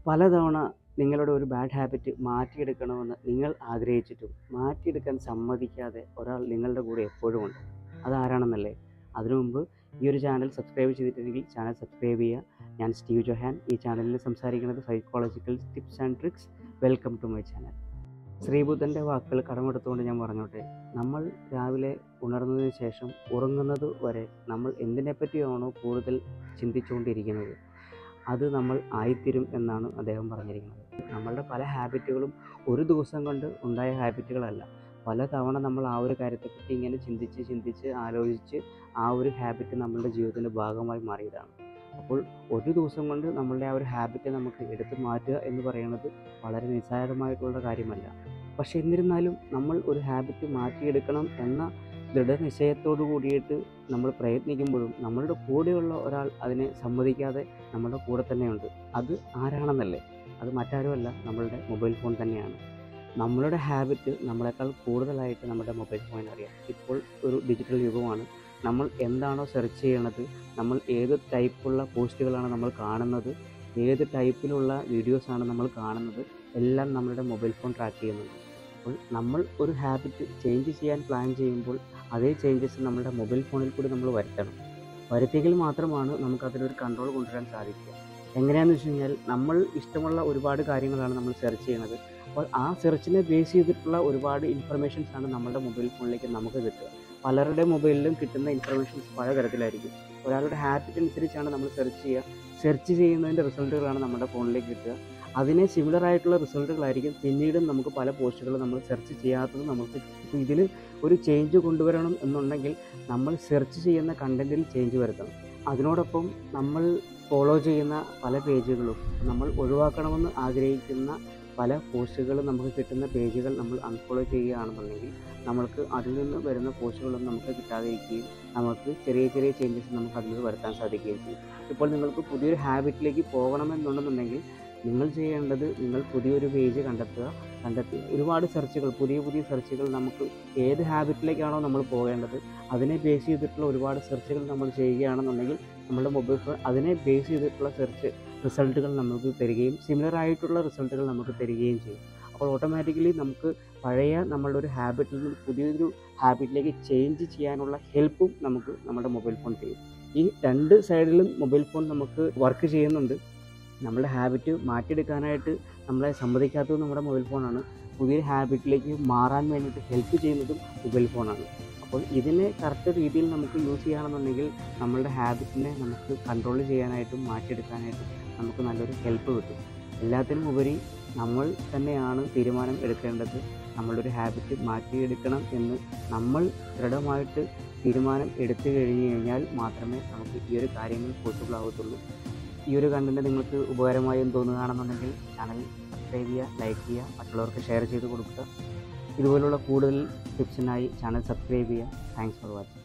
പലതവണ നിങ്ങളുടെ ഒരു ബാഡ് ഹാബിറ്റ് മാറ്റിയെടുക്കണമെന്ന് നിങ്ങൾ ആഗ്രഹിച്ചിട്ടും മാറ്റിയെടുക്കാൻ സമ്മതിക്കാതെ ഒരാൾ നിങ്ങളുടെ കൂടെ എപ്പോഴും ഉണ്ട് അതാരാണെന്നല്ലേ അതിനു മുമ്പ് ഈ ഒരു ചാനൽ സബ്സ്ക്രൈബ് ചെയ്തിട്ടുണ്ടെങ്കിൽ ചാനൽ സബ്സ്ക്രൈബ് ചെയ്യുക ഞാൻ സ്റ്റീവ് ജൊഹാൻ ഈ ചാനലിൽ സംസാരിക്കുന്നത് psychological tips and tricks welcome to my channel ശ്രീബുദ്ധൻ്റെ വാക്കുകൾ കടമെടുത്തുകൊണ്ട് ഞാൻ പറഞ്ഞോട്ടെ നമ്മൾ രാവിലെ ഉണർന്നതിന് ശേഷം ഉറങ്ങുന്നത് വരെ നമ്മൾ എന്തിനെപ്പറ്റിയാണോ കൂടുതൽ ചിന്തിച്ചുകൊണ്ടിരിക്കുന്നത് അത് നമ്മൾ ആയിത്തീരും എന്നാണ് അദ്ദേഹം പറഞ്ഞിരിക്കുന്നത് നമ്മളുടെ പല ഹാബിറ്റുകളും ഒരു ദിവസം കൊണ്ട് ഉണ്ടായ ഹാബിറ്റുകളല്ല പല തവണ നമ്മൾ ആ ഒരു കാര്യത്തെപ്പറ്റി ഇങ്ങനെ ചിന്തിച്ച് ചിന്തിച്ച് ആലോചിച്ച് ആ ഒരു ഹാബിറ്റ് നമ്മളുടെ ജീവിതത്തിൻ്റെ ഭാഗമായി മാറിയതാണ് അപ്പോൾ ഒരു ദിവസം കൊണ്ട് നമ്മളുടെ ആ ഒരു ഹാബിറ്റ് നമുക്ക് എടുത്തു മാറ്റുക എന്ന് പറയുന്നത് വളരെ നിസ്സാരമായിട്ടുള്ള കാര്യമല്ല പക്ഷെ എന്നിരുന്നാലും നമ്മൾ ഒരു ഹാബിറ്റ് മാറ്റിയെടുക്കണം എന്ന ദൃഢനിശ്ചയത്തോടു കൂടിയിട്ട് നമ്മൾ പ്രയത്നിക്കുമ്പോഴും നമ്മളുടെ കൂടെയുള്ള ഒരാൾ അതിനെ സമ്മതിക്കാതെ നമ്മുടെ കൂടെ തന്നെയുണ്ട് അത് ആരാണെന്നല്ലേ അത് മറ്റാരുമല്ല നമ്മളുടെ മൊബൈൽ ഫോൺ തന്നെയാണ് നമ്മളുടെ ഹാബിറ്റ് നമ്മളെക്കാൾ കൂടുതലായിട്ട് നമ്മുടെ മൊബൈൽ ഫോണിന് അറിയാം ഇപ്പോൾ ഒരു ഡിജിറ്റൽ യുഗമാണ് നമ്മൾ എന്താണോ സെർച്ച് ചെയ്യണത് നമ്മൾ ഏത് ടൈപ്പുള്ള പോസ്റ്റുകളാണ് നമ്മൾ കാണുന്നത് ഏത് ടൈപ്പിലുള്ള വീഡിയോസാണ് നമ്മൾ കാണുന്നത് എല്ലാം നമ്മളുടെ മൊബൈൽ ഫോൺ ട്രാക്ക് ചെയ്യുന്നുണ്ട് അപ്പോൾ നമ്മൾ ഒരു ഹാബിറ്റ് ചേഞ്ച് ചെയ്യാൻ പ്ലാൻ ചെയ്യുമ്പോൾ അതേ ചേഞ്ചസ് നമ്മുടെ മൊബൈൽ ഫോണിൽ കൂടി നമ്മൾ വരുത്തണം വരുത്തിയെങ്കിൽ മാത്രമാണ് നമുക്ക് അതിലൊരു കൺട്രോൾ കൊണ്ടുവരാൻ സാധിക്കുക എങ്ങനെയാണെന്ന് വെച്ച് കഴിഞ്ഞാൽ നമ്മൾ ഇഷ്ടമുള്ള ഒരുപാട് കാര്യങ്ങളാണ് നമ്മൾ സെർച്ച് ചെയ്യുന്നത് അപ്പോൾ ആ സെർച്ചിനെ ബേസ് ചെയ്തിട്ടുള്ള ഒരുപാട് ഇൻഫർമേഷൻസ് ആണ് നമ്മുടെ മൊബൈൽ ഫോണിലേക്ക് നമുക്ക് കിട്ടുക പലരുടെ മൊബൈലിലും കിട്ടുന്ന ഇൻഫർമേഷൻസ് പലതരത്തിലായിരിക്കും ഒരാളുടെ ഹാബിറ്റ് അനുസരിച്ചാണ് നമ്മൾ സെർച്ച് ചെയ്യുക സെർച്ച് ചെയ്യുന്നതിൻ്റെ റിസൾട്ടുകളാണ് നമ്മുടെ ഫോണിലേക്ക് കിട്ടുക അതിനെ സിമിലർ ആയിട്ടുള്ള റിസൾട്ടുകളായിരിക്കും പിന്നീടും നമുക്ക് പല പോസ്റ്റുകൾ നമ്മൾ സെർച്ച് ചെയ്യാത്തത് നമുക്ക് ഇപ്പോൾ ഇതിൽ ഒരു ചേഞ്ച് കൊണ്ടുവരണം എന്നുണ്ടെങ്കിൽ നമ്മൾ സെർച്ച് ചെയ്യുന്ന കണ്ടൻറ്റിൽ ചേഞ്ച് വരുത്തണം അതിനോടൊപ്പം നമ്മൾ ഫോളോ ചെയ്യുന്ന പല പേജുകളും നമ്മൾ ഒഴിവാക്കണമെന്ന് ആഗ്രഹിക്കുന്ന പല പോസ്റ്റുകളും നമുക്ക് കിട്ടുന്ന പേജുകൾ നമ്മൾ അൺഫോളോ ചെയ്യുകയാണെന്നുണ്ടെങ്കിൽ നമ്മൾക്ക് അതിൽ നിന്ന് വരുന്ന പോസ്റ്റുകളൊന്നും നമുക്ക് കിട്ടാതിരിക്കുകയും നമുക്ക് ചെറിയ ചെറിയ ചേഞ്ചസ് നമുക്ക് അതിൽ നിന്ന് വരുത്താൻ സാധിക്കുകയും ചെയ്യും ഇപ്പോൾ നിങ്ങൾക്ക് പുതിയൊരു ഹാബിറ്റിലേക്ക് പോകണമെന്നുണ്ടെന്നുണ്ടെങ്കിൽ നിങ്ങൾ ചെയ്യേണ്ടത് നിങ്ങൾ പുതിയൊരു പേജ് കണ്ടെത്തുക കണ്ടെത്തി ഒരുപാട് സെർച്ചുകൾ പുതിയ പുതിയ സെർച്ചുകൾ നമുക്ക് ഏത് ഹാബിറ്റിലേക്കാണോ നമ്മൾ പോകേണ്ടത് അതിനെ ബേസ് ചെയ്തിട്ടുള്ള ഒരുപാട് സെർച്ചുകൾ നമ്മൾ ചെയ്യുകയാണെന്നുണ്ടെങ്കിൽ നമ്മുടെ മൊബൈൽ ഫോൺ അതിനെ ബേസ് ചെയ്തിട്ടുള്ള സെർച്ച് റിസൾട്ടുകൾ നമുക്ക് തരികയും സിമിലർ ആയിട്ടുള്ള റിസൾട്ടുകൾ നമുക്ക് തരികയും ചെയ്യും അപ്പോൾ ഓട്ടോമാറ്റിക്കലി നമുക്ക് പഴയ നമ്മളുടെ ഒരു ഹാബിറ്റിൽ നിന്ന് പുതിയൊരു ഹാബിറ്റിലേക്ക് ചേഞ്ച് ചെയ്യാനുള്ള ഹെൽപ്പും നമുക്ക് നമ്മുടെ മൊബൈൽ ഫോൺ ചെയ്യും ഈ രണ്ട് സൈഡിലും മൊബൈൽ ഫോൺ നമുക്ക് വർക്ക് ചെയ്യുന്നുണ്ട് നമ്മുടെ ഹാബിറ്റ് മാറ്റിയെടുക്കാനായിട്ട് നമ്മളെ സമ്മതിക്കാത്തത് നമ്മുടെ മൊബൈൽ ഫോണാണ് പുതിയൊരു ഹാബിറ്റിലേക്ക് മാറാൻ വേണ്ടിയിട്ട് ഹെൽപ്പ് ചെയ്യുന്നതും മൊബൈൽ ഫോണാണ് അപ്പോൾ ഇതിനെ കറക്റ്റ് രീതിയിൽ നമുക്ക് യൂസ് ചെയ്യുകയാണെന്നുണ്ടെങ്കിൽ നമ്മളുടെ ഹാബിറ്റിനെ നമുക്ക് കൺട്രോൾ ചെയ്യാനായിട്ടും മാറ്റിയെടുക്കാനായിട്ടും നമുക്ക് നല്ലൊരു ഹെൽപ്പ് കിട്ടും എല്ലാത്തിനും ഉപരി നമ്മൾ തന്നെയാണ് തീരുമാനം എടുക്കേണ്ടത് നമ്മളുടെ ഒരു ഹാബിറ്റ് മാറ്റിയെടുക്കണം എന്ന് നമ്മൾ ദൃഢമായിട്ട് തീരുമാനം എടുത്തു കഴിഞ്ഞു കഴിഞ്ഞാൽ മാത്രമേ നമുക്ക് ഈ ഒരു കാര്യങ്ങൾ പോസിബിൾ ആവത്തുള്ളൂ ഈ ഒരു കണ്ടന്റ് നിങ്ങൾക്ക് ഉപകാരമായി എന്ന് തോന്നുകയാണെന്നുണ്ടെങ്കിൽ ചാനൽ സബ്സ്ക്രൈബ് ചെയ്യുക ലൈക്ക് ചെയ്യുക മറ്റുള്ളവർക്ക് ഷെയർ ചെയ്ത് കൊടുക്കുക ഇതുപോലുള്ള കൂടുതൽ ടിപ്സിനായി ചാനൽ സബ്സ്ക്രൈബ് ചെയ്യുക താങ്ക്സ് ഫോർ വാച്ചിങ്